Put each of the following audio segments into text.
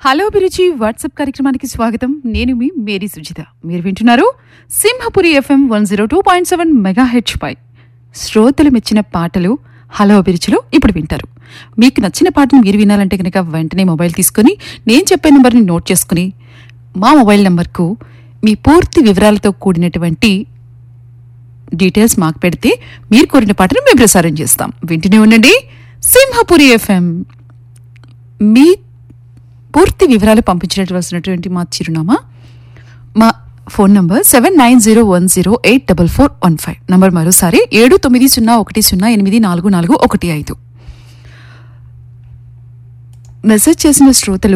hello అభిరుచి WhatsApp కార్యక్రమానికి స్వాగతం నేను మీ మేరీ సుజిత మీరు వింటున్నారు Simhapuri FM one zero two point seven mega హెచ్ పై శ్రోతలు మెచ్చిన పాటలు హలో అభిరుచిలో ఇప్పుడు వింటారు మీకు నచ్చిన పాటను మీరు వినాలంటే కనుక వెంటనే మొబైల్ తీసుకొని నేను చెప్పే నెంబర్ని నోట్ చేసుకుని మా మొబైల్ నెంబర్కు మీ పూర్తి వివరాలతో కూడినటువంటి డీటెయిల్స్ మాకు పెడితే మీరు కోరిన పాటను మేము ప్రసారం చేస్తాం వింటూనే ఉండండి సింహపురి ఎఫ్ఎం మీ పూర్తి వివరాలు పంపించినటువంటి మా చిరునామా మా phone number seven nine zero one zero eight double four one five number మరోసారి ఏడు తొమ్మిది సున్నా ఒకటి సున్నా ఎనిమిది నాలుగు నాలుగు ఒకటి ఐదు మెసేజ్ చేసిన శ్రోతలు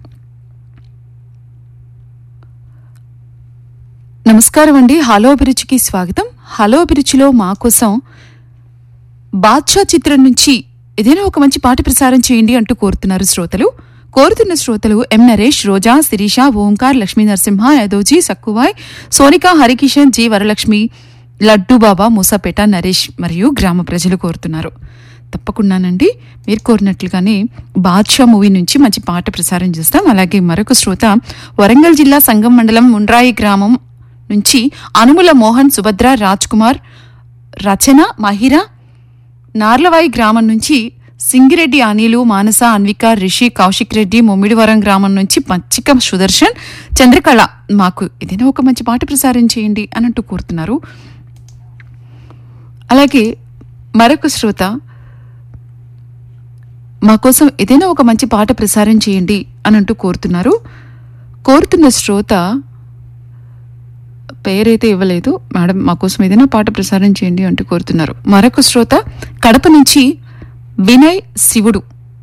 నమస్కారం అండి హలో అభిరుచికి స్వాగతం హలో అభిరుచిలో మా కోసం బాద్షా చిత్రం నుంచి ఏదైనా ఒక మంచి పాట ప్రసారం చేయండి అంటూ కోరుతున్నారు శ్రోతలు కోరుతున్న శ్రోతలు ఎం నరేష్ రోజా శిరీష ఓంకార్ లక్ష్మీ నరసింహ యదోజీ సక్కువాయ్ సోనిక హరికిషన్ జి వరలక్ష్మి లడ్డు బాబా మూసాపేట నరేష్ మరియు గ్రామ ప్రజలు కోరుతున్నారు తప్పకుండానండి మీరు కోరినట్లుగానే బాద్షా మూవీ నుంచి మంచి పాట ప్రసారం చేస్తాం అలాగే మరొక శ్రోత వరంగల్ జిల్లా సంగం మండలం ముండ్రాయి గ్రామం నుంచి అనుముల మోహన్ సుభద్ర రాజ్ కుమార్ రచన మహిర నార్లవాయి గ్రామం నుంచి సింగిరెడ్డి అనిలు మానస అన్విక రిషి కౌశిక్ రెడ్డి ముమ్మిడివరం గ్రామం నుంచి పచ్చిక సుదర్శన్ చంద్రకళ మాకు ఏదైనా ఒక మంచి పాట ప్రసారం చేయండి అని అంటూ కోరుతున్నారు అలాగే మరొక శ్రోత మా కోసం ఏదైనా ఒక మంచి పాట ప్రసారం చేయండి అని అంటూ కోరుతున్నారు కోరుతున్న శ్రోత పేరైతే ఇవ్వలేదు మేడం మా కోసం ఏదైనా పాట ప్రసారం చేయండి అంటూ కోరుతున్నారు మరొక శ్రోత కడప నుంచి వినయ్ శివుడు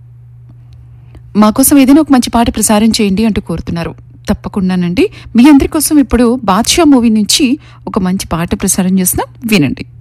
మా కోసం ఏదైనా ఒక మంచి పాట ప్రసారం చేయండి అంటూ కోరుతున్నారు తప్పకుండానండి మీ అందరి కోసం ఇప్పుడు బాద్షా మూవీ నుంచి ఒక మంచి పాట ప్రసారం చేస్తున్నాం వినండి